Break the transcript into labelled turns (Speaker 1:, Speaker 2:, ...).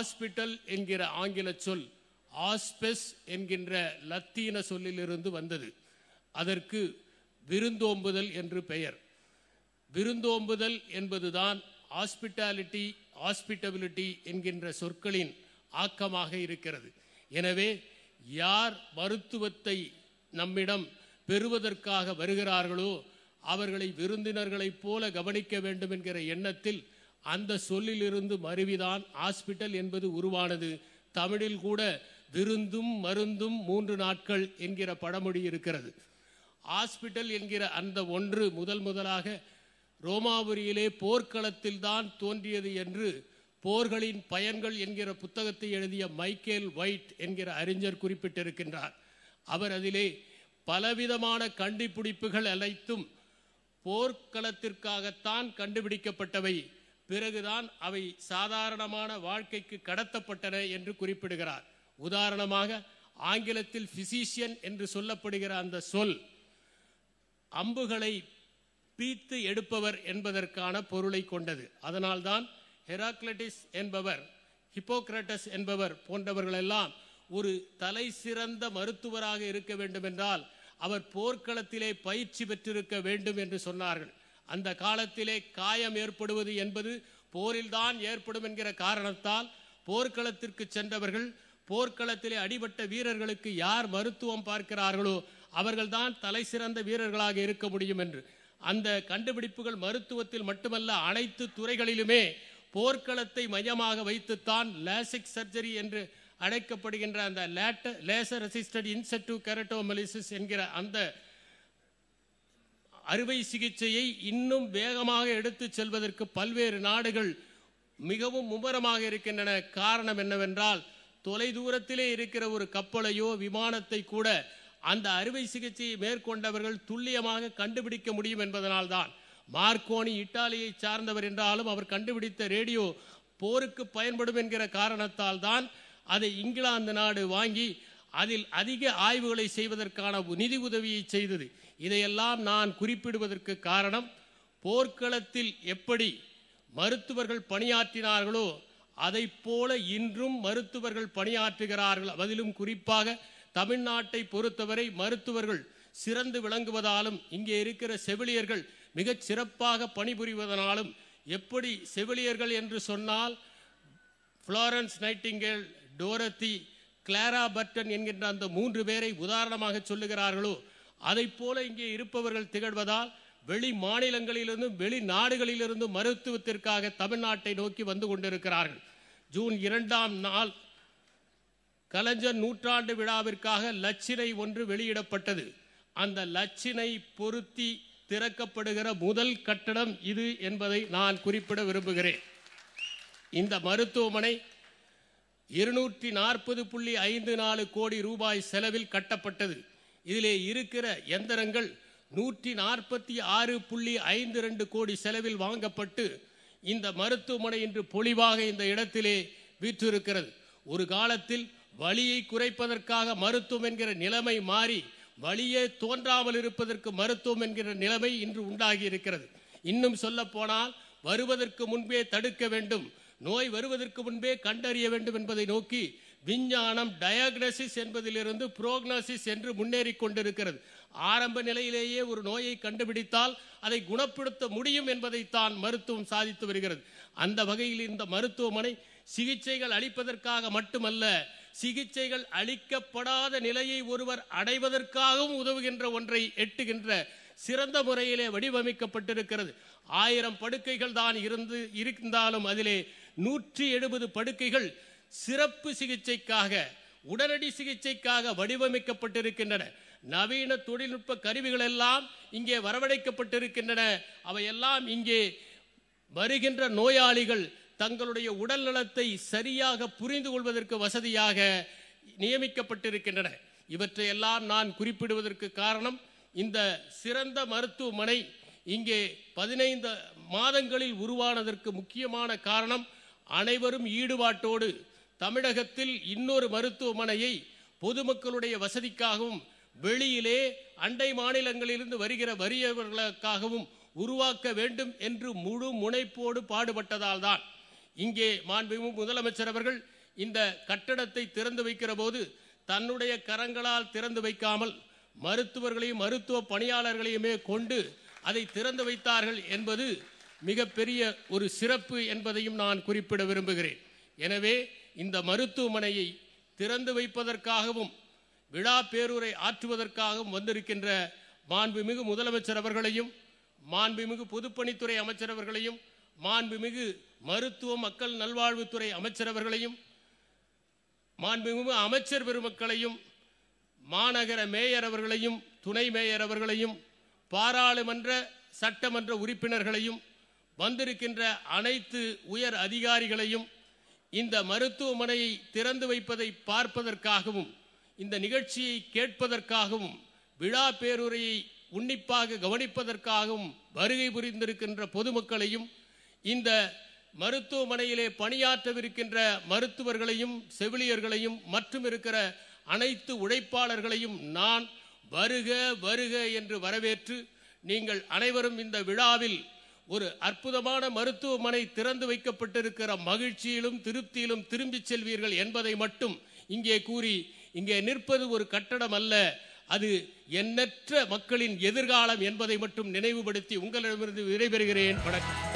Speaker 1: hospital என்கிற ஆங்கில சொல் ஆஸ்பெஸ் என்கின்ற லத்தீன சொல்லிலிருந்து வந்தது அதற்கு விருந்தோம்புதல் என்று பெயர் விருந்தோம்புதல் என்பதுதான் ஹாஸ்பிட்டாலிட்டி ஹாஸ்பிட்டபிலிட்டி என்கின்ற சொற்களின் ஆக்கமாக இருக்கிறது எனவே யார் மருத்துவத்தை நம்மிடம் பெறுவதற்காக வருகிறார்களோ அவர்களை விருந்தினர்களைப் போல கவனிக்க வேண்டும் என்கிற எண்ணத்தில் அந்த சொல்லிலிருந்து மருவிதான் ஹாஸ்பிட்டல் என்பது உருவானது தமிழில் கூட விருந்தும் மருந்தும் மூன்று நாட்கள் என்கிற பழமொழி இருக்கிறது ஹாஸ்பிட்டல் என்கிற அந்த ஒன்று முதல் முதலாக ரோமாபுரியிலே போர்க்களத்தில் தான் தோன்றியது என்று போர்களின் பயன்கள் என்கிற புத்தகத்தை எழுதிய மைக்கேல் ஒயிட் என்கிற அறிஞர் குறிப்பிட்டிருக்கின்றார் அவர் அதிலே பலவிதமான கண்டுபிடிப்புகள் அனைத்தும் போர்க்களத்திற்காகத்தான் கண்டுபிடிக்கப்பட்டவை பிறகுதான் அவை சாதாரணமான வாழ்க்கைக்கு கடத்தப்பட்டன என்று குறிப்பிடுகிறார் உதாரணமாக ஆங்கிலத்தில் பிசிஷியன் என்று சொல்லப்படுகிற அந்த சொல் அம்புகளை பீத்து எடுப்பவர் என்பதற்கான பொருளை கொண்டது அதனால்தான் ஹெராக்லட்டிஸ் என்பவர் ஹிப்போக்ரட்டஸ் என்பவர் போன்றவர்களெல்லாம் ஒரு தலை சிறந்த மருத்துவராக இருக்க வேண்டும் என்றால் அவர் போர்க்களத்திலே பயிற்சி பெற்றிருக்க வேண்டும் என்று சொன்னார்கள் அந்த காலத்திலே காயம் ஏற்படுவது என்பது போரில்தான் ஏற்படும் என்கிற காரணத்தால் போர்க்களத்திற்கு சென்றவர்கள் போர்க்களத்திலே அடிபட்ட வீரர்களுக்கு யார் மருத்துவம் பார்க்கிறார்களோ அவர்கள்தான் தலை சிறந்த வீரர்களாக இருக்க முடியும் என்று அந்த கண்டுபிடிப்புகள் மருத்துவத்தில் மட்டுமல்ல அனைத்து துறைகளிலுமே போர்க்களத்தை மையமாக வைத்துத்தான் லேசிக் சர்ஜரி என்று அழைக்கப்படுகின்ற அந்த லேசர் அசிஸ்டட் இன்செட்டு கெரட்டோமலிசிஸ் என்கிற அந்த அறுவை சிகிச்சையை இன்னும் வேகமாக எடுத்து செல்வதற்கு பல்வேறு நாடுகள் மிகவும் மும்முரமாக இருக்கின்றன காரணம் என்னவென்றால் தொலைதூரத்திலே இருக்கிற ஒரு கப்பலையோ விமானத்தை கூட அந்த அறுவை சிகிச்சையை மேற்கொண்டவர்கள் துல்லியமாக கண்டுபிடிக்க முடியும் என்பதனால்தான் மார்க்கோனி இத்தாலியை சார்ந்தவர் என்றாலும் அவர் கண்டுபிடித்த ரேடியோ போருக்கு பயன்படும் என்கிற காரணத்தால் தான் அதை இங்கிலாந்து நாடு வாங்கி அதில் அதிக ஆய்வுகளை செய்வதற்கான நிதி உதவியை செய்தது இதையெல்லாம் நான் குறிப்பிடுவதற்கு காரணம் போர்க்களத்தில் எப்படி மருத்துவர்கள் பணியாற்றினார்களோ அதை போல இன்றும் மருத்துவர்கள் பணியாற்றுகிறார்கள் அதிலும் குறிப்பாக தமிழ்நாட்டை பொறுத்தவரை மருத்துவர்கள் சிறந்து விளங்குவதாலும் இங்கே இருக்கிற செவிலியர்கள் மிகச் சிறப்பாக பணிபுரிவதனாலும் எப்படி செவிலியர்கள் என்று சொன்னால் Florence Nightingale Dorothy Clara Barton என்கின்ற அந்த மூன்று பேரை உதாரணமாக சொல்லுகிறார்களோ அதை போல இங்கே இருப்பவர்கள் திகழ்வதால் வெளி மாநிலங்களிலிருந்தும் வெளி நாடுகளிலிருந்தும் மருத்துவத்திற்காக தமிழ்நாட்டை நோக்கி வந்து கொண்டிருக்கிறார்கள் ஜூன் இரண்டாம் நாள் கலைஞர் நூற்றாண்டு விழாவிற்காக லட்சினை ஒன்று வெளியிடப்பட்டது அந்த லட்சினை பொருத்தி திறக்கப்படுகிற முதல் கட்டடம் இது என்பதை நான் குறிப்பிட விரும்புகிறேன் இந்த மருத்துவமனை இருநூற்றி நாற்பது புள்ளி ஐந்து நாலு கோடி ரூபாய் செலவில் கட்டப்பட்டது இதிலே இருக்கிற எந்திரங்கள் நூற்றி நாற்பத்தி ஆறு புள்ளி ஐந்து ரெண்டு கோடி செலவில் வாங்கப்பட்டு இந்த மருத்துவமனை இன்று பொலிவாக இந்த இடத்திலே வீற்றிருக்கிறது ஒரு காலத்தில் வலியை குறைப்பதற்காக மருத்துவம் என்கிற நிலைமை மாறி வலியே தோன்றாமல் இருப்பதற்கு மருத்துவம் என்கிற நிலைமை இன்று உண்டாகி இருக்கிறது இன்னும் சொல்ல போனால் வருவதற்கு முன்பே தடுக்க வேண்டும் நோய் வருவதற்கு முன்பே கண்டறிய வேண்டும் என்பதை நோக்கி விஞ்ஞானம் டயக்னோசிஸ் என்பதிலிருந்து புரோக்னோசிஸ் என்று முன்னேறி கொண்டிருக்கிறது ஆரம்ப நிலையிலேயே ஒரு நோயை கண்டுபிடித்தால் அதை குணப்படுத்த முடியும் என்பதைத்தான் மருத்துவம் சாதித்து வருகிறது அந்த வகையில் இந்த மருத்துவமனை சிகிச்சைகள் அளிப்பதற்காக மட்டுமல்ல சிகிச்சைகள் அளிக்கப்படாத நிலையை ஒருவர் அடைவதற்காகவும் உதவுகின்ற ஒன்றை எட்டுகின்ற சிறந்த முறையிலே வடிவமைக்கப்பட்டிருக்கிறது ஆயிரம் படுக்கைகள் தான் இருந்து இருந்தாலும் அதிலே நூற்றி எழுபது படுக்கைகள் சிறப்பு சிகிச்சைக்காக உடனடி சிகிச்சைக்காக வடிவமைக்கப்பட்டிருக்கின்றன நவீன தொழில்நுட்ப கருவிகள் எல்லாம் இங்கே வரவழைக்கப்பட்டிருக்கின்றன அவையெல்லாம் இங்கே வருகின்ற நோயாளிகள் தங்களுடைய உடல் நலத்தை சரியாக புரிந்து கொள்வதற்கு வசதியாக நியமிக்கப்பட்டிருக்கின்றன இவற்றையெல்லாம் நான் குறிப்பிடுவதற்கு காரணம் இந்த சிறந்த மருத்துவமனை இங்கே பதினைந்து மாதங்களில் உருவானதற்கு முக்கியமான காரணம் அனைவரும் ஈடுபாட்டோடு தமிழகத்தில் இன்னொரு மருத்துவமனையை பொதுமக்களுடைய வசதிக்காகவும் வெளியிலே அண்டை மாநிலங்களிலிருந்து வருகிற வறியவர்களுக்காகவும் உருவாக்க வேண்டும் என்று முழு முனைப்போடு பாடுபட்டதால் தான் இங்கே மாண்புமிகு முதலமைச்சர் அவர்கள் இந்த கட்டடத்தை திறந்து வைக்கிற போது தன்னுடைய கரங்களால் திறந்து வைக்காமல் மருத்துவர்களையும் மருத்துவ பணியாளர்களையுமே கொண்டு அதை திறந்து வைத்தார்கள் என்பது மிகப்பெரிய ஒரு சிறப்பு என்பதையும் நான் குறிப்பிட விரும்புகிறேன் எனவே இந்த மருத்துவமனையை திறந்து வைப்பதற்காகவும் விழா பேரூரை ஆற்றுவதற்காகவும் வந்திருக்கின்ற மாண்புமிகு முதலமைச்சர் அவர்களையும் மாண்புமிகு பொதுப்பணித்துறை அமைச்சர் அவர்களையும் மாண்புமிகு மருத்துவ மக்கள் நல்வாழ்வுத்துறை அமைச்சர் அவர்களையும் மாண்புமிகு அமைச்சர் பெருமக்களையும் மாநகர மேயர் அவர்களையும் துணை மேயர் அவர்களையும் பாராளுமன்ற சட்டமன்ற உறுப்பினர்களையும் வந்திருக்கின்ற அனைத்து உயர் அதிகாரிகளையும் இந்த மருத்துவமனையை திறந்து வைப்பதை பார்ப்பதற்காகவும் இந்த நிகழ்ச்சியை கேட்பதற்காகவும் விழா பேருரையை உன்னிப்பாக கவனிப்பதற்காகவும் வருகை புரிந்திருக்கின்ற பொதுமக்களையும் இந்த மருத்துவமனையிலே பணியாற்றவிருக்கின்ற மருத்துவர்களையும் செவிலியர்களையும் மற்றும் இருக்கிற அனைத்து உழைப்பாளர்களையும் நான் வருக வருக என்று வரவேற்று நீங்கள் அனைவரும் இந்த விழாவில் ஒரு அற்புதமான மருத்துவமனை திறந்து வைக்கப்பட்டிருக்கிற மகிழ்ச்சியிலும் திருப்தியிலும் திரும்பிச் செல்வீர்கள் என்பதை மட்டும் இங்கே கூறி இங்கே நிற்பது ஒரு கட்டடம் அல்ல அது எண்ணற்ற மக்களின் எதிர்காலம் என்பதை மட்டும் நினைவுபடுத்தி உங்களிடமிருந்து விடைபெறுகிறேன் வணக்கம்